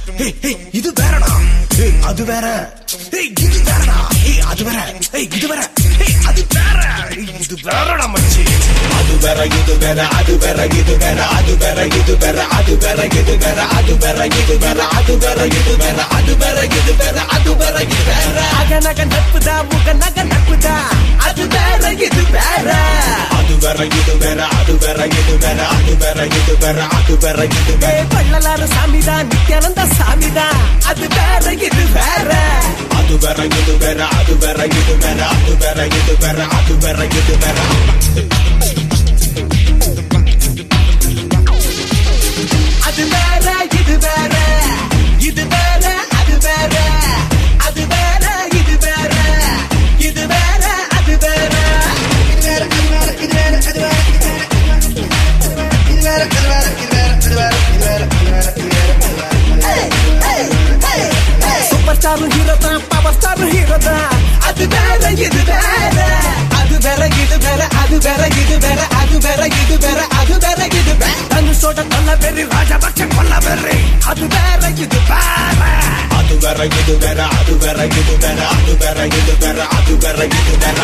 ஏய், ஏய், இது வேறடா ஏய், அது வேற ஏய், இது வேறடா ஏய், அது வேற ஏய், இது வேற ஏய், அது வேற ஏய், இது வேறடா மச்சி அது வேற இது வேற அது வேற இது வேற அது வேற இது வேற அது வேற இது வேற அது வேற இது வேற அது வேற இது வேற அது வேற இது வேற அது வேற இது வேற அகநக நட்புதா முக நக நட்புதா அது வேற இது வேற அது வேற இது வேற அது வேற இது வேற அது வேற இது வேற அது வேற இது வேற ஏ பள்ளலாறு சாமிதா நித்யானந்த சாமிதா அது வேற இது வேற அது வேற இது வேற அது வேற இது வேற அது வேற இது வேற அது வேற இது வேற அது வேற இது வேற இது வேற அது வேற அது வேற இது வேற இது வேற அது வேற சூப்பர் ஸ்டார் ஹீரோ தான் பவர் ஸ்டார் ஹீரோ தான் அது வேற இது வேற அது வேற இது வேற அது வேற இது வேற அது வேற இது வேற அது வேற இது வேற தனுஷோட கொல்ல பெரி ராஜபக்ஷ கொல்ல பெரி அது வேற இது வேற அது வேற இது வேற அது வேற இது வேற அது வேற இது வேற அது வேற இது வேற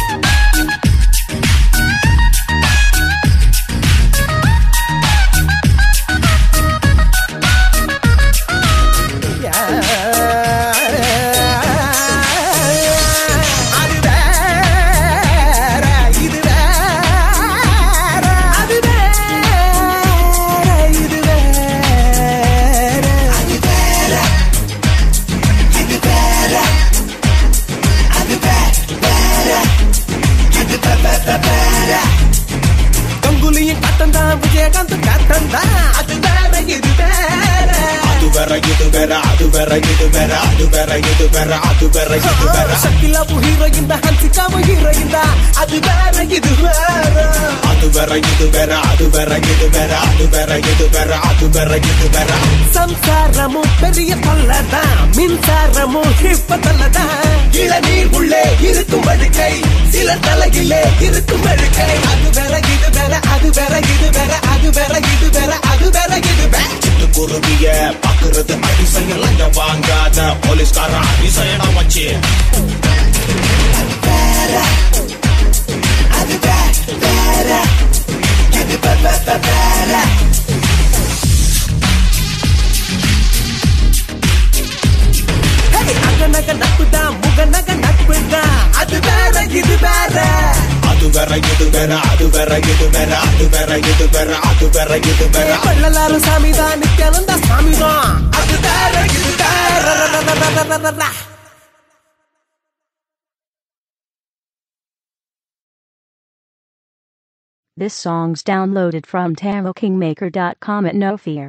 அது வேற இது வேற அது வேற இது வேற அது வேற இது வேற அது வேற இது வேற கங்குலியும் கட்டம் தான் விஜயகாந்த் கட்டம் தான் அது வேற இது வேற அது வேற இது வேற அது வேற இது வேற அது வேற இது வேற அது வேற இது வேற சக்கிலாபு ஹீரோயின் தான் ஹன்சிகாவு ஹீரோயின் தான் அது வேற இது வேற அது வேற இது வேற அது வேற இது வேற அது வேற இது வேற அது வேற இது வேற சம்சாரமும் பெரிய தொல்லதான் மின்சாரமும் இப்ப தொல்லதான் இளநீர் உள்ளே இருக்கும் வழுக்கை சில தலையிலே இருக்கும் வழுக்கை அது வேற இது வேற அது வேற இது வேற அது வேற இது வேற அது வேற இது வேற சிட்டுக்குருவிய பாக்குறது அதிசயம் லஞ்சம் வாங்காத போலீஸ்கார அதிசயடா மச்சி அது வேற வேற இது வேற வேற அகநக நட்புதான் முகநக நட்புதான் அது வேற இது வேற அது வேற இது வேற அது வேற இது வேற அது வேற இது வேற அது வேற இது வேற பள்ளலாறு சாமிதான் நித்யானந்த சாமிதான் அது வேற இது வேற This song's downloaded from TaroKingmaker.com at no fear.